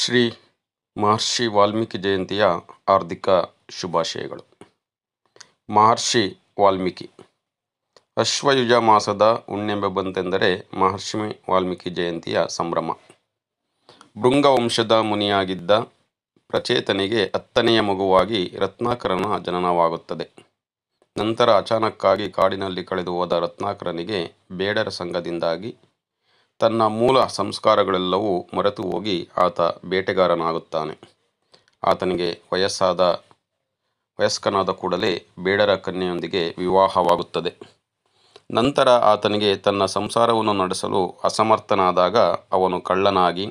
ಶ್ರೀ ಮಹರ್ಷಿ ವಾಲ್ಮೀಕಿ ಜಯಂತಿಯ ಹಾರ್ದಿಕ ಶುಭಾಶಯಗಳು ಮಹರ್ಷಿ ವಾಲ್ಮೀಕಿ ಅಶ್ವಯುಜ ಮಾಸದ ಹುಣ್ಣಿಮೆ ಬಂತೆಂದರೆ ಮಹರ್ಷಿ ವಾಲ್ಮೀಕಿ ಜಯಂತಿಯ ಸಂಭ್ರಮ ಭೃಂಗವಂಶದ ಮುನಿಯಾಗಿದ್ದ ಪ್ರಚೇತನಿಗೆ ಹತ್ತನೆಯ ಮಗುವಾಗಿ ರತ್ನಾಕರನ ಜನನವಾಗುತ್ತದೆ ನಂತರ ಅಚಾನಕ್ಕಾಗಿ ಕಾಡಿನಲ್ಲಿ ಕಳೆದು ಹೋದ ರತ್ನಾಕರನಿಗೆ ಬೇಡರ ಸಂಗದಿಂದಾಗಿ ತನ್ನ ಮೂಲ ಸಂಸ್ಕಾರಗಳೆಲ್ಲವೂ ಮರೆತು ಹೋಗಿ ಆತ ಬೇಟೆಗಾರನಾಗುತ್ತಾನೆ ಆತನಿಗೆ ವಯಸ್ಸಾದ ವಯಸ್ಕನಾದ ಕೂಡಲೇ ಬೇಡರ ಕನ್ಯೆಯೊಂದಿಗೆ ವಿವಾಹವಾಗುತ್ತದೆ ನಂತರ ಆತನಿಗೆ ತನ್ನ ಸಂಸಾರವನ್ನು ನಡೆಸಲು ಅಸಮರ್ಥನಾದಾಗ ಅವನು ಕಳ್ಳನಾಗಿ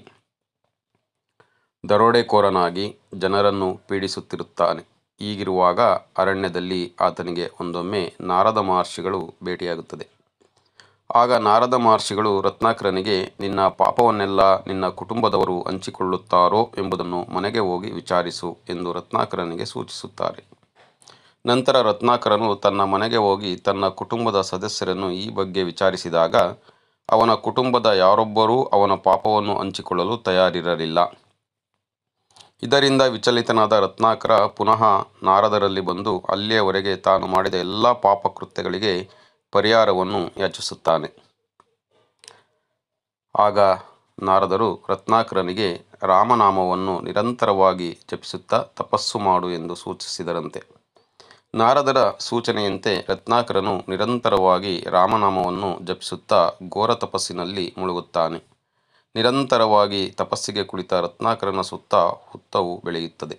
ದರೋಡೆಕೋರನಾಗಿ ಜನರನ್ನು ಪೀಡಿಸುತ್ತಿರುತ್ತಾನೆ ಹೀಗಿರುವಾಗ ಅರಣ್ಯದಲ್ಲಿ ಆತನಿಗೆ ಒಂದೊಮ್ಮೆ ನಾರದ ಮಹರ್ಷಿಗಳು ಭೇಟಿಯಾಗುತ್ತದೆ ಆಗ ನಾರದ ಮಹರ್ಷಿಗಳು ರತ್ನಾಕರನಿಗೆ ನಿನ್ನ ಪಾಪವನ್ನೆಲ್ಲ ನಿನ್ನ ಕುಟುಂಬದವರು ಹಂಚಿಕೊಳ್ಳುತ್ತಾರೋ ಎಂಬುದನ್ನು ಮನೆಗೆ ಹೋಗಿ ವಿಚಾರಿಸು ಎಂದು ರತ್ನಾಕರನಿಗೆ ಸೂಚಿಸುತ್ತಾರೆ ನಂತರ ರತ್ನಾಕರನು ತನ್ನ ಮನೆಗೆ ಹೋಗಿ ತನ್ನ ಕುಟುಂಬದ ಸದಸ್ಯರನ್ನು ಈ ಬಗ್ಗೆ ವಿಚಾರಿಸಿದಾಗ ಅವನ ಕುಟುಂಬದ ಯಾರೊಬ್ಬರೂ ಅವನ ಪಾಪವನ್ನು ಹಂಚಿಕೊಳ್ಳಲು ತಯಾರಿರಲಿಲ್ಲ ಇದರಿಂದ ವಿಚಲಿತನಾದ ರತ್ನಾಕರ ಪುನಃ ನಾರದರಲ್ಲಿ ಬಂದು ಅಲ್ಲಿಯವರೆಗೆ ತಾನು ಮಾಡಿದ ಎಲ್ಲ ಪಾಪಕೃತ್ಯಗಳಿಗೆ ಪರಿಹಾರವನ್ನು ಯಾಚಿಸುತ್ತಾನೆ ಆಗ ನಾರದರು ರತ್ನಾಕರನಿಗೆ ರಾಮನಾಮವನ್ನು ನಿರಂತರವಾಗಿ ಜಪಿಸುತ್ತಾ ತಪಸ್ಸು ಮಾಡು ಎಂದು ಸೂಚಿಸಿದರಂತೆ ನಾರದರ ಸೂಚನೆಯಂತೆ ರತ್ನಾಕರನು ನಿರಂತರವಾಗಿ ರಾಮನಾಮವನ್ನು ಜಪಿಸುತ್ತಾ ಘೋರ ತಪಸ್ಸಿನಲ್ಲಿ ಮುಳುಗುತ್ತಾನೆ ನಿರಂತರವಾಗಿ ತಪಸ್ಸಿಗೆ ಕುಳಿತ ರತ್ನಾಕರನ ಸುತ್ತ ಹುತ್ತವು ಬೆಳೆಯುತ್ತದೆ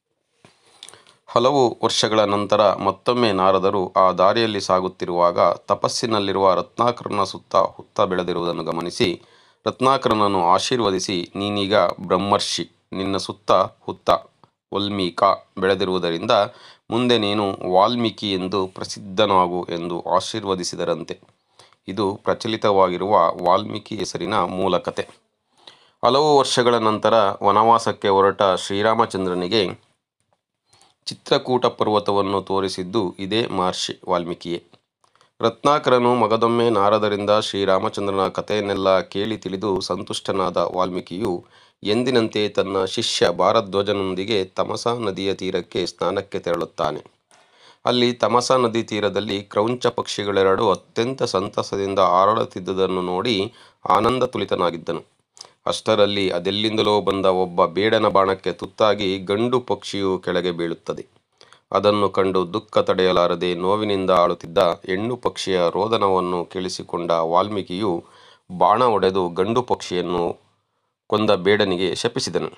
ಹಲವು ವರ್ಷಗಳ ನಂತರ ಮತ್ತೊಮ್ಮೆ ನಾರದರು ಆ ದಾರಿಯಲ್ಲಿ ಸಾಗುತ್ತಿರುವಾಗ ತಪಸ್ಸಿನಲ್ಲಿರುವ ರತ್ನಾಕರನ ಸುತ್ತ ಹುತ್ತ ಬೆಳೆದಿರುವುದನ್ನು ಗಮನಿಸಿ ರತ್ನಾಕರನನ್ನು ಆಶೀರ್ವದಿಸಿ ನೀನೀಗ ಬ್ರಹ್ಮರ್ಷಿ ನಿನ್ನ ಸುತ್ತ ಹುತ್ತ ವಲ್ಮೀಕ ಬೆಳೆದಿರುವುದರಿಂದ ಮುಂದೆ ನೀನು ವಾಲ್ಮೀಕಿ ಎಂದು ಪ್ರಸಿದ್ಧನಾಗು ಎಂದು ಆಶೀರ್ವದಿಸಿದರಂತೆ ಇದು ಪ್ರಚಲಿತವಾಗಿರುವ ವಾಲ್ಮೀಕಿ ಹೆಸರಿನ ಮೂಲ ಕತೆ ಹಲವು ವರ್ಷಗಳ ನಂತರ ವನವಾಸಕ್ಕೆ ಹೊರಟ ಶ್ರೀರಾಮಚಂದ್ರನಿಗೆ ಚಿತ್ರಕೂಟ ಪರ್ವತವನ್ನು ತೋರಿಸಿದ್ದು ಇದೇ ಮಹರ್ಷಿ ವಾಲ್ಮೀಕಿಯೇ ರತ್ನಾಕರನು ಮಗದೊಮ್ಮೆ ನಾರದರಿಂದ ಶ್ರೀರಾಮಚಂದ್ರನ ಕಥೆಯನ್ನೆಲ್ಲ ಕೇಳಿ ತಿಳಿದು ಸಂತುಷ್ಟನಾದ ವಾಲ್ಮೀಕಿಯು ಎಂದಿನಂತೆ ತನ್ನ ಶಿಷ್ಯ ಭಾರದ್ವಾಜನೊಂದಿಗೆ ತಮಸಾ ನದಿಯ ತೀರಕ್ಕೆ ಸ್ನಾನಕ್ಕೆ ತೆರಳುತ್ತಾನೆ ಅಲ್ಲಿ ತಮಸಾ ನದಿ ತೀರದಲ್ಲಿ ಕ್ರೌಂಚ ಪಕ್ಷಿಗಳೆರಡು ಅತ್ಯಂತ ಸಂತಸದಿಂದ ಹಾರಾಡುತ್ತಿದ್ದುದನ್ನು ನೋಡಿ ಆನಂದ ತುಲಿತನಾಗಿದ್ದನು ಅಷ್ಟರಲ್ಲಿ ಅದೆಲ್ಲಿಂದಲೋ ಬಂದ ಒಬ್ಬ ಬೇಡನ ಬಾಣಕ್ಕೆ ತುತ್ತಾಗಿ ಗಂಡು ಪಕ್ಷಿಯು ಕೆಳಗೆ ಬೀಳುತ್ತದೆ ಅದನ್ನು ಕಂಡು ದುಃಖ ತಡೆಯಲಾರದೆ ನೋವಿನಿಂದ ಆಳುತ್ತಿದ್ದ ಹೆಣ್ಣು ಪಕ್ಷಿಯ ರೋದನವನ್ನು ಕೇಳಿಸಿಕೊಂಡ ವಾಲ್ಮೀಕಿಯು ಬಾಣ ಹೊಡೆದು ಗಂಡು ಪಕ್ಷಿಯನ್ನು ಕೊಂದ ಬೇಡನಿಗೆ ಶಪಿಸಿದನು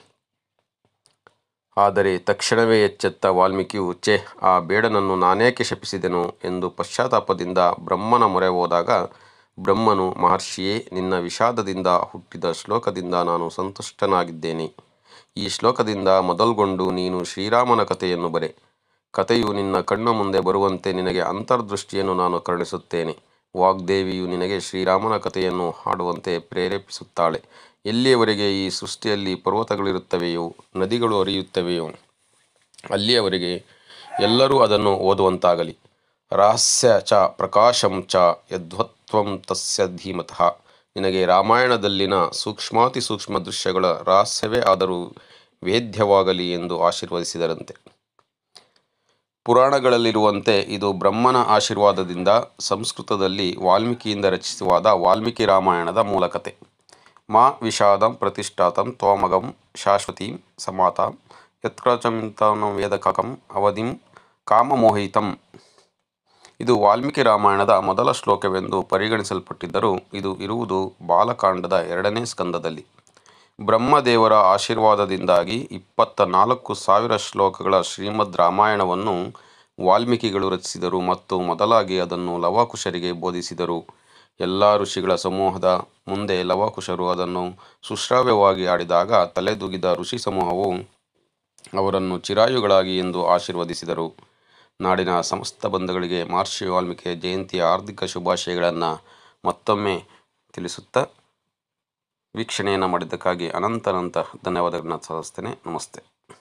ಆದರೆ ತಕ್ಷಣವೇ ಎಚ್ಚೆತ್ತ ವಾಲ್ಮೀಕಿಯು ಛೆ ಆ ಬೇಡನನ್ನು ನಾನೇಕೆ ಶಪಿಸಿದೆನು ಎಂದು ಪಶ್ಚಾತ್ತಾಪದಿಂದ ಬ್ರಹ್ಮನ ಮೊರೆ ಹೋದಾಗ ಬ್ರಹ್ಮನು ಮಹರ್ಷಿಯೇ ನಿನ್ನ ವಿಷಾದದಿಂದ ಹುಟ್ಟಿದ ಶ್ಲೋಕದಿಂದ ನಾನು ಸಂತುಷ್ಟನಾಗಿದ್ದೇನೆ ಈ ಶ್ಲೋಕದಿಂದ ಮೊದಲ್ಗೊಂಡು ನೀನು ಶ್ರೀರಾಮನ ಕಥೆಯನ್ನು ಬರೆ ಕಥೆಯು ನಿನ್ನ ಕಣ್ಣು ಮುಂದೆ ಬರುವಂತೆ ನಿನಗೆ ಅಂತರ್ದೃಷ್ಟಿಯನ್ನು ನಾನು ಕರುಣಿಸುತ್ತೇನೆ ವಾಗ್ದೇವಿಯು ನಿನಗೆ ಶ್ರೀರಾಮನ ಕಥೆಯನ್ನು ಹಾಡುವಂತೆ ಪ್ರೇರೇಪಿಸುತ್ತಾಳೆ ಎಲ್ಲಿಯವರೆಗೆ ಈ ಸೃಷ್ಟಿಯಲ್ಲಿ ಪರ್ವತಗಳಿರುತ್ತವೆಯೋ ನದಿಗಳು ಹರಿಯುತ್ತವೆಯೋ ಅಲ್ಲಿಯವರೆಗೆ ಎಲ್ಲರೂ ಅದನ್ನು ಓದುವಂತಾಗಲಿ ರಹಸ್ಯ ಚ ಪ್ರಕಾಶಂ ಚ ಯದ್ವತ್ವಂ ತಸ್ಯ ಧೀಮತಃ ನಿನಗೆ ರಾಮಾಯಣದಲ್ಲಿನ ಸೂಕ್ಷ್ಮಾತಿ ಸೂಕ್ಷ್ಮ ದೃಶ್ಯಗಳ ರಹಸ್ಯವೇ ಆದರೂ ವೇದ್ಯವಾಗಲಿ ಎಂದು ಆಶೀರ್ವದಿಸಿದರಂತೆ ಪುರಾಣಗಳಲ್ಲಿರುವಂತೆ ಇದು ಬ್ರಹ್ಮನ ಆಶೀರ್ವಾದದಿಂದ ಸಂಸ್ಕೃತದಲ್ಲಿ ವಾಲ್ಮೀಕಿಯಿಂದ ರಚಿತವಾದ ವಾಲ್ಮೀಕಿ ರಾಮಾಯಣದ ಮೂಲಕತೆ ಮಾ ವಿಷಾದಂ ಪ್ರತಿಷ್ಠಾತಂ ತ್ವಮಗಂ ಶಾಶ್ವತೀಂ ಸಮಾತಾಂ ಯತ್ಕೃಚಂತನ ವೇದಕಕಂ ಅವಧಿಂ ಕಾಮಮೋಹಿತಂ ಇದು ವಾಲ್ಮೀಕಿ ರಾಮಾಯಣದ ಮೊದಲ ಶ್ಲೋಕವೆಂದು ಪರಿಗಣಿಸಲ್ಪಟ್ಟಿದ್ದರೂ ಇದು ಇರುವುದು ಬಾಲಕಾಂಡದ ಎರಡನೇ ಸ್ಕಂದದಲ್ಲಿ ಬ್ರಹ್ಮದೇವರ ಆಶೀರ್ವಾದದಿಂದಾಗಿ ಇಪ್ಪತ್ತ ನಾಲ್ಕು ಸಾವಿರ ಶ್ಲೋಕಗಳ ಶ್ರೀಮದ್ ರಾಮಾಯಣವನ್ನು ವಾಲ್ಮೀಕಿಗಳು ರಚಿಸಿದರು ಮತ್ತು ಮೊದಲಾಗಿ ಅದನ್ನು ಲವಕುಶರಿಗೆ ಬೋಧಿಸಿದರು ಎಲ್ಲ ಋಷಿಗಳ ಸಮೂಹದ ಮುಂದೆ ಲವಕುಶರು ಅದನ್ನು ಸುಶ್ರಾವ್ಯವಾಗಿ ಆಡಿದಾಗ ತಲೆದೂಗಿದ ಋಷಿ ಸಮೂಹವು ಅವರನ್ನು ಚಿರಾಯುಗಳಾಗಿ ಎಂದು ಆಶೀರ್ವದಿಸಿದರು ನಾಡಿನ ಸಮಸ್ತ ಬಂಧುಗಳಿಗೆ ಮಹರ್ಷಿ ವಾಲ್ಮೀಕಿ ಜಯಂತಿಯ ಹಾರ್ದಿಕ ಶುಭಾಶಯಗಳನ್ನು ಮತ್ತೊಮ್ಮೆ ತಿಳಿಸುತ್ತಾ ವೀಕ್ಷಣೆಯನ್ನು ಮಾಡಿದ್ದಕ್ಕಾಗಿ ಅನಂತ ಅನಂತ ಧನ್ಯವಾದಗಳನ್ನ ಸಲ್ಲಿಸ್ತೇನೆ ನಮಸ್ತೆ